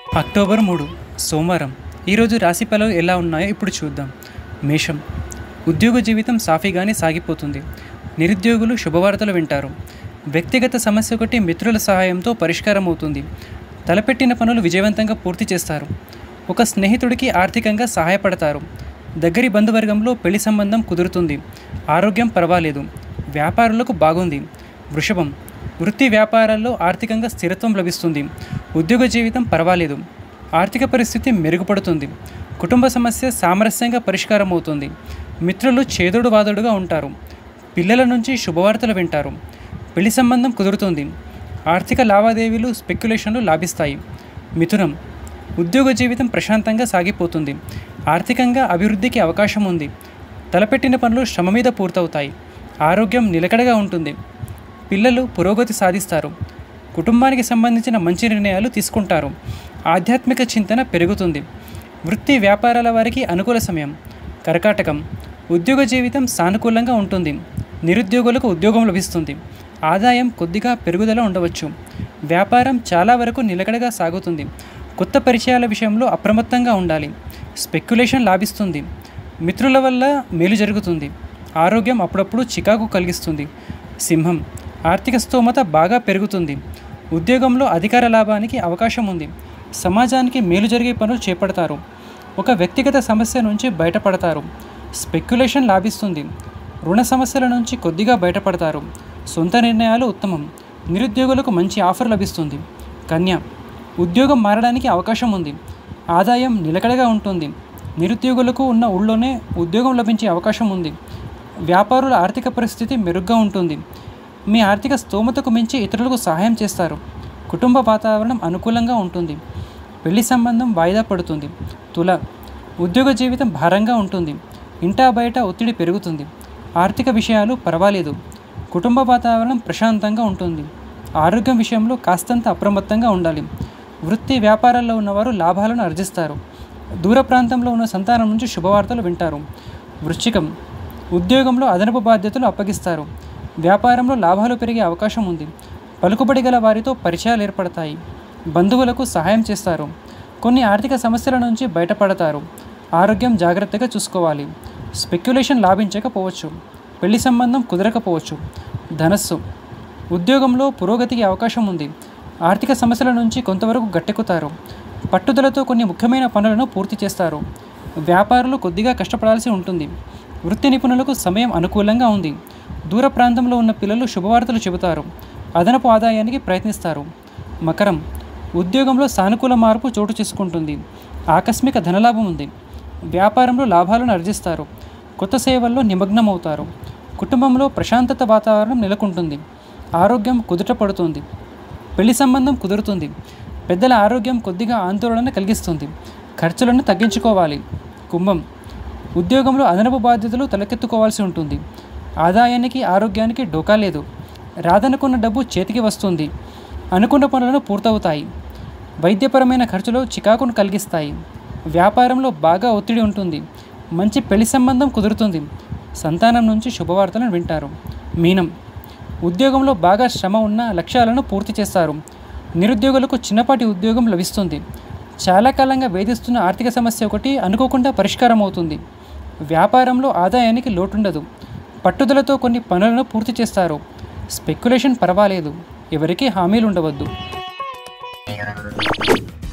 October మూడు సోమవారం ఈరోజు రాశి ఫలాలు ఎలా ఉన్నాయో ఇప్పుడు చూద్దాం మేషం ఉద్యోగ జీవితం సాఫీగానే సాగిపోతుంది నిరుద్యోగులు శుభవార్తలు వింటారు వ్యక్తిగత సమస్య ఒకటి మిత్రుల సహాయంతో పరిష్కారం అవుతుంది తలపెట్టిన పనులు విజయవంతంగా పూర్తి చేస్తారు ఒక స్నేహితుడికి ఆర్థికంగా సహాయపడతారు దగ్గరి బంధువర్గంలో పెళ్లి సంబంధం కుదురుతుంది ఆరోగ్యం పర్వాలేదు వ్యాపారులకు బాగుంది వృషభం వృత్తి వ్యాపారాల్లో ఆర్థికంగా స్థిరత్వం లభిస్తుంది ఉద్యోగ జీవితం పర్వాలేదు ఆర్థిక పరిస్థితి మెరుగుపడుతుంది కుటుంబ సమస్య సామరస్యంగా పరిష్కారం అవుతుంది మిత్రులు చేదుడు వాదుడుగా ఉంటారు పిల్లల నుంచి శుభవార్తలు వింటారు పెళ్లి సంబంధం కుదురుతుంది ఆర్థిక లావాదేవీలు స్పెక్యులేషన్లు లాభిస్తాయి మిథునం ఉద్యోగ జీవితం ప్రశాంతంగా సాగిపోతుంది ఆర్థికంగా అభివృద్ధికి అవకాశం ఉంది తలపెట్టిన పనులు శ్రమ మీద పూర్తవుతాయి ఆరోగ్యం నిలకడగా ఉంటుంది పిల్లలు పురోగతి సాధిస్తారు కుటుంబానికి సంబంధించిన మంచి నిర్ణయాలు తీసుకుంటారు ఆధ్యాత్మిక చింతన పెరుగుతుంది వృత్తి వ్యాపారాల వారికి అనుకూల సమయం కర్కాటకం ఉద్యోగ జీవితం సానుకూలంగా ఉంటుంది నిరుద్యోగులకు ఉద్యోగం లభిస్తుంది ఆదాయం కొద్దిగా పెరుగుదల ఉండవచ్చు వ్యాపారం చాలా వరకు నిలకడగా సాగుతుంది కొత్త పరిచయాల విషయంలో అప్రమత్తంగా ఉండాలి స్పెక్యులేషన్ లాభిస్తుంది మిత్రుల వల్ల మేలు జరుగుతుంది ఆరోగ్యం అప్పుడప్పుడు చికాకు కలిగిస్తుంది సింహం ఆర్థిక స్తోమత బాగా పెరుగుతుంది ఉద్యోగంలో అధికార లాభానికి అవకాశం ఉంది సమాజానికి మేలు జరిగే పనులు చేపడతారు ఒక వ్యక్తిగత సమస్య నుంచి బయటపడతారు స్పెక్యులేషన్ లాభిస్తుంది రుణ సమస్యల నుంచి కొద్దిగా బయటపడతారు సొంత నిర్ణయాలు ఉత్తమం నిరుద్యోగులకు మంచి ఆఫర్ లభిస్తుంది కన్య ఉద్యోగం మారడానికి అవకాశం ఉంది ఆదాయం నిలకడగా ఉంటుంది నిరుద్యోగులకు ఉన్న ఊళ్ళోనే ఉద్యోగం లభించే అవకాశం ఉంది వ్యాపారుల ఆర్థిక పరిస్థితి మెరుగ్గా ఉంటుంది మీ ఆర్థిక స్తోమతకు మించి ఇతరులకు సహాయం చేస్తారు కుటుంబ వాతావరణం అనుకూలంగా ఉంటుంది పెళ్లి సంబంధం వాయిదా పడుతుంది తుల ఉద్యోగ జీవితం భారంగా ఉంటుంది ఇంటా బయట ఒత్తిడి పెరుగుతుంది ఆర్థిక విషయాలు పర్వాలేదు కుటుంబ వాతావరణం ప్రశాంతంగా ఉంటుంది ఆరోగ్యం విషయంలో కాస్తంత అప్రమత్తంగా ఉండాలి వృత్తి వ్యాపారాల్లో ఉన్నవారు లాభాలను ఆర్జిస్తారు దూర ప్రాంతంలో ఉన్న సంతానం నుంచి శుభవార్తలు వింటారు వృశ్చికం ఉద్యోగంలో అదనపు బాధ్యతలు అప్పగిస్తారు వ్యాపారంలో లాభాలు పెరిగే అవకాశం ఉంది పలుకుబడి గల వారితో పరిచయాలు ఏర్పడతాయి బంధువులకు సహాయం చేస్తారు కొన్ని ఆర్థిక సమస్యల నుంచి బయటపడతారు ఆరోగ్యం జాగ్రత్తగా చూసుకోవాలి స్పెక్యులేషన్ లాభించకపోవచ్చు పెళ్లి సంబంధం కుదరకపోవచ్చు ధనస్సు ఉద్యోగంలో పురోగతికి అవకాశం ఉంది ఆర్థిక సమస్యల నుంచి కొంతవరకు గట్టెక్కుతారు పట్టుదలతో కొన్ని ముఖ్యమైన పనులను పూర్తి చేస్తారు వ్యాపారులు కొద్దిగా కష్టపడాల్సి ఉంటుంది వృత్తి నిపుణులకు సమయం అనుకూలంగా ఉంది దూర ప్రాంతంలో ఉన్న పిల్లలు శుభవార్తలు చెబుతారు అదనపు ఆదాయానికి ప్రయత్నిస్తారు మకరం ఉద్యోగంలో సానుకూల మార్పు చోటు చేసుకుంటుంది ఆకస్మిక ధనలాభం ఉంది వ్యాపారంలో లాభాలను ఆర్జిస్తారు కొత్త సేవల్లో నిమగ్నమవుతారు కుటుంబంలో ప్రశాంతత వాతావరణం నెలకొంటుంది ఆరోగ్యం కుదుట పడుతుంది పెళ్లి సంబంధం కుదురుతుంది పెద్దల ఆరోగ్యం కొద్దిగా ఆందోళన కలిగిస్తుంది ఖర్చులను తగ్గించుకోవాలి కుంభం ఉద్యోగంలో అదనపు బాధ్యతలు తలకెత్తుకోవాల్సి ఉంటుంది ఆదాయానికి ఆరోగ్యానికి డోకా లేదు రాదనుకున్న డబ్బు చేతికి వస్తుంది అనుకున్న పనులను పూర్తవుతాయి వైద్యపరమైన ఖర్చులు చికాకును కలిగిస్తాయి వ్యాపారంలో బాగా ఒత్తిడి ఉంటుంది మంచి పెళ్లి సంబంధం కుదురుతుంది సంతానం నుంచి శుభవార్తలను వింటారు మీనం ఉద్యోగంలో బాగా శ్రమ ఉన్న లక్ష్యాలను పూర్తి చేస్తారు నిరుద్యోగులకు చిన్నపాటి ఉద్యోగం లభిస్తుంది చాలా కాలంగా వేధిస్తున్న ఆర్థిక సమస్య ఒకటి అనుకోకుండా పరిష్కారం అవుతుంది వ్యాపారంలో ఆదాయానికి లోటుండదు పట్టుదలతో కొన్ని పనులను పూర్తి చేస్తారు స్పెక్యులేషన్ పర్వాలేదు ఎవరికీ హామీలు ఉండవద్దు